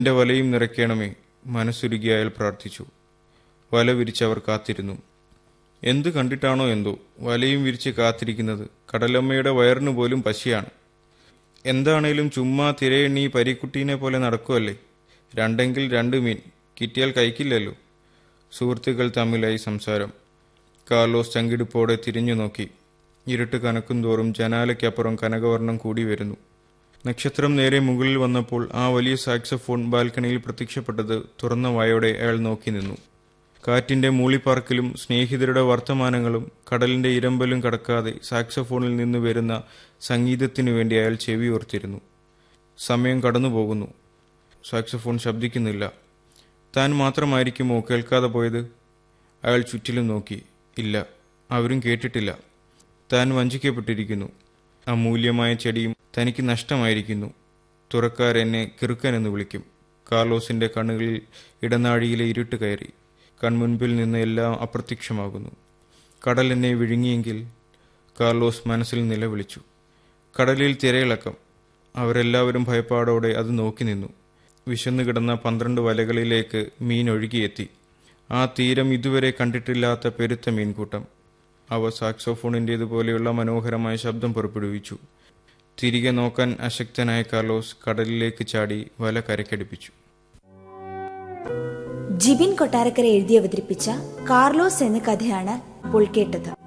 എന്റെ വലയും നിറയ്ക്കണമേ മനസ്സുരുകി അയാൾ പ്രാർത്ഥിച്ചു വല വിരിച്ചവർ കാത്തിരുന്നു എന്ത് കണ്ടിട്ടാണോ എന്തോ വലയും വിരിച്ച് കാത്തിരിക്കുന്നത് കടലമ്മയുടെ വയറിന് പോലും പശിയാണ് എന്താണേലും ചുമ്മാ തിരയെണ്ണി പരിക്കുട്ടീനെ പോലെ നടക്കുമല്ലേ രണ്ടെങ്കിൽ രണ്ട് മീൻ കിട്ടിയാൽ കഴിക്കില്ലല്ലോ സുഹൃത്തുക്കൾ തമ്മിലായി സംസാരം കാർലോസ് ചങ്കിടിപ്പോടെ തിരിഞ്ഞു നോക്കി ഇരുട്ട് കനക്കും തോറും ജനാലയ്ക്കപ്പുറം കനകവർണ്ണം കൂടി വരുന്നു നക്ഷത്രം നേരെ മുകളിൽ വന്നപ്പോൾ ആ വലിയ സാക്സഫോൺ ബാൽക്കണിയിൽ പ്രത്യക്ഷപ്പെട്ടത് തുറന്ന വായോടെ അയാൾ നോക്കി നിന്നു കാറ്റിന്റെ മൂളിപ്പാർക്കിലും സ്നേഹിതരുടെ വർത്തമാനങ്ങളും കടലിന്റെ ഇരമ്പലും കടക്കാതെ സാക്സഫോണിൽ നിന്ന് വരുന്ന സംഗീതത്തിനു വേണ്ടി അയാൾ ചെവി ഓർത്തിരുന്നു സമയം കടന്നുപോകുന്നു സാക്സഫോൺ ശബ്ദിക്കുന്നില്ല താൻ മാത്രമായിരിക്കുമോ കേൾക്കാതെ പോയത് അയാൾ ചുറ്റിലും നോക്കി ഇല്ല അവരും കേട്ടിട്ടില്ല താൻ വഞ്ചിക്കപ്പെട്ടിരിക്കുന്നു അമൂല്യമായ ചെടിയും തനിക്ക് നഷ്ടമായിരിക്കുന്നു തുറക്കാരെന്നെ കിറുക്കനെന്ന് വിളിക്കും കാർലോസിന്റെ കണ്ണുകളിൽ ഇടനാഴിയിലെ ഇരുട്ട് കയറി കൺമുൻപിൽ നിന്ന് എല്ലാം അപ്രത്യക്ഷമാകുന്നു കടൽ എന്നെ വിഴുങ്ങിയെങ്കിൽ കാർലോസ് മനസ്സിൽ നിലവിളിച്ചു കടലിൽ തിരയിളക്കം അവരെല്ലാവരും ഭയപ്പാടോടെ അത് നോക്കി നിന്നു വിശന്നു കിടന്ന പന്ത്രണ്ട് വലകളിലേക്ക് മീൻ ഒഴുകിയെത്തി ആ തീരം ഇതുവരെ കണ്ടിട്ടില്ലാത്ത പെരുത്ത മീൻകൂട്ടം അവ സാക്സോഫോണിൻ്റേതുപോലെയുള്ള മനോഹരമായ ശബ്ദം പുറപ്പെടുവിച്ചു തിരികെ നോക്കാൻ അശക്തനായ കാർലോസ് കടലിലേക്ക് ചാടി വല കരക്കടിപ്പിച്ചു ജിബിൻ കൊട്ടാരക്കര എഴുതി അവതരിപ്പിച്ച കാർലോസ് എന്ന കഥയാണ് ഇപ്പോൾ കേട്ടത്